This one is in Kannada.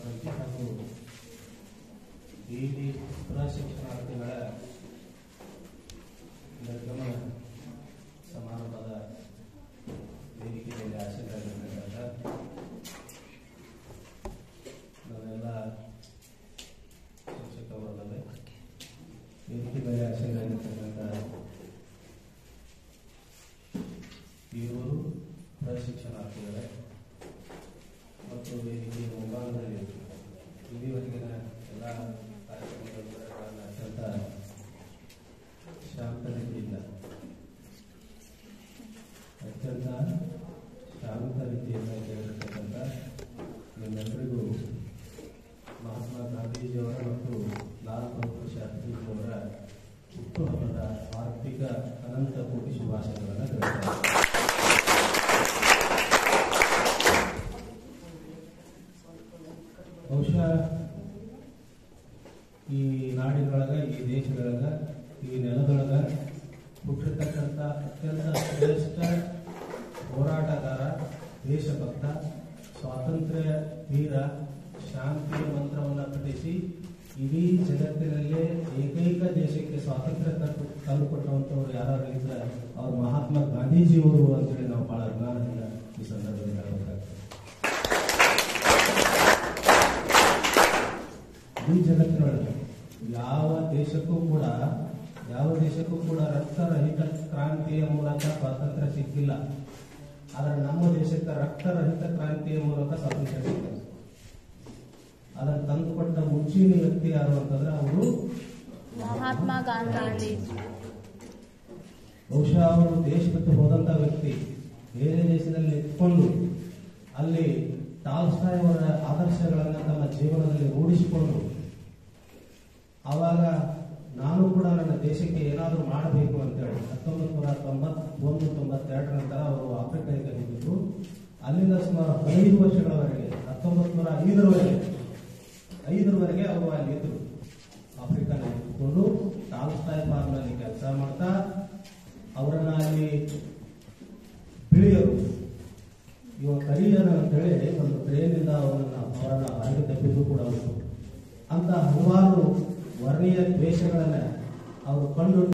ಬಗ್ಗೆ ಹಾಗೂ ವಿವಿ ಪ್ರಶಿಕ್ಷಣಾರ್ಥಿಗಳ ನಿರ್ಗಮನ ಸಮಾರಂಭದ ವೇದಿಕೆಯಲ್ಲಿ ಆಸೀನರಾಗಿರ್ತಕ್ಕಂಥ ನಾವೆಲ್ಲ ಶಿಕ್ಷಕ ವರ್ಗವೇ ವೇದಿಕೆ ಮೇಲೆ ಆಸೀನರಾಗಿರ್ತಕ್ಕಂಥ ಇವರು ಪ್ರಶಿಕ್ಷಣಾರ್ಥಿಗಳೇ ಮತ್ತು ವೇದಿಕೆಯ ಮುಂಭಾಗದಲ್ಲಿ ಇಲ್ಲಿವರೆಗಿನ ಎಲ್ಲ ಕಾರ್ಯಕ್ರಮಗಳನ್ನು ಅತ್ಯಂತ ಶಾಂತ ರೀತಿಯಿಂದ ಅತ್ಯಂತ ಶಾಂತ ರೀತಿಯಿಂದ ಕೇಳಿರ್ತಕ್ಕಂಥ ನಿಮ್ಮೆಲ್ಲರಿಗೂ ಮಹಾತ್ಮ ಗಾಂಧೀಜಿಯವರ ಮತ್ತು ಲಾಲ್ ಬಹದ್ದೂರ್ ಶಾಸ್ತ್ರಿಜಿಯವರ ಹುಟ್ಟುಹಬ್ಬದ ಆರ್ಥಿಕ ಅನಂತ ಕೋಟಿ ಶುಭಾಶಯಗಳನ್ನು ತಿಳಿಸ್ತಾರೆ ಬಹುಶಃ ಈ ನಾಡಿನೊಳಗ ಈ ದೇಶದೊಳಗ ಈ ನೆಲದೊಳಗ ಹುಟ್ಟಿರ್ತಕ್ಕಂಥ ಅತ್ಯಂತ ಶ್ರೇಷ್ಠ ಹೋರಾಟಗಾರ ದೇಶಭಕ್ತ ಸ್ವಾತಂತ್ರ್ಯ ವೀರ ಶಾಂತಿಯ ಮಂತ್ರವನ್ನು ಪಠಿಸಿ ಇಡೀ ಜಗತ್ತಿನಲ್ಲೇ ಏಕೈಕ ದೇಶಕ್ಕೆ ಸ್ವಾತಂತ್ರ್ಯ ತಂದು ತಂದುಕೊಟ್ಟಂಥವ್ರು ಯಾರು ಇದ್ರೆ ಅವ್ರು ಮಹಾತ್ಮ ಗಾಂಧೀಜಿಯವರು ಅಂತೇಳಿ ನಾವು ಬಹಳ ಅಭಿಮಾನದಿಂದ ಈ ಸಂದರ್ಭದಲ್ಲಿ ಹೇಳಬೇಕಾಗ್ತದೆ ಈ ಜಗತ್ತಿನೊಳಗೆ ಯಾವ ದೇಶಕ್ಕೂ ಕೂಡ ಯಾವ ದೇಶಕ್ಕೂ ಕೂಡ ರಕ್ತರಹಿತ ಕ್ರಾಂತಿಯ ಮೂಲಕ ಸ್ವಾತಂತ್ರ್ಯ ಸಿಕ್ಕಿಲ್ಲ ಆದರೆ ನಮ್ಮ ದೇಶಕ್ಕೆ ರಕ್ತರಹಿತ ಕ್ರಾಂತಿಯ ಮೂಲಕ ಸ್ವಾತಂತ್ರ್ಯ ಸಿಕ್ಕಿದೆ ಅದನ್ನು ತಂದುಕೊಟ್ಟ ಮುಂಚಿನ ವ್ಯಕ್ತಿ ಯಾರು ಅಂತಂದ್ರೆ ಅವರು ಮಹಾತ್ಮ ಗಾಂಧಿ ಬಹುಶಃ ಅವರು ದೇಶ ಬಿಟ್ಟು ಹೋದಂತ ವ್ಯಕ್ತಿ ಬೇರೆ ದೇಶದಲ್ಲಿ ನಿಂತ್ಕೊಂಡು ಅಲ್ಲಿ ಟಾಲ್ಸ್ಟಾಯ್ ಅವರ ಆದರ್ಶಗಳನ್ನು ತಮ್ಮ ಜೀವನದಲ್ಲಿ ರೂಢಿಸಿಕೊಂಡು ಆವಾಗ ನಾನು ಕೂಡ ನನ್ನ ದೇಶಕ್ಕೆ ಏನಾದರೂ ಮಾಡಬೇಕು ಅಂತೇಳಿ ಹತ್ತೊಂಬತ್ತು ನೂರ ತೊಂಬತ್ತೊಂದು ತೊಂಬತ್ತೆರಡರ ನಂತರ ಅವರು ಆಫ್ರಿಕಾಗೆ ಹೋಗಿದ್ರು ಅಲ್ಲಿಂದ ಸುಮಾರು ಹದಿನೈದು ವರ್ಷಗಳವರೆಗೆ ಹತ್ತೊಂಬತ್ತು ನೂರ ಐದರವರೆಗೆ ಐದರವರೆಗೆ ಅವರು ಅಲ್ಲಿ ಇದ್ರು ಆಫ್ರಿಕಾನಲ್ಲಿ ಇದ್ದುಕೊಂಡು ಟಾಲ್ಸ್ಟಾಯ್ ಫಾರ್ಮ್ನಲ್ಲಿ ಕೆಲಸ ಮಾಡ್ತಾ ಅವರನ್ನ ಅಲ್ಲಿ ಬಿಳಿಯರು ಇವ ಕರಿಯರು ಅಂತೇಳಿ ಒಂದು ಟ್ರೈನಿಂದ ಅವರನ್ನ ಅವರನ್ನ ಹೊರಗೆ ತಪ್ಪಿದ್ದು ಕೂಡ ಉಂಟು ಅಂತ ಹಲವಾರು ವರ್ಣೀಯ ದ್ವೇಷಗಳನ್ನ ಅವರು ಕಂಡು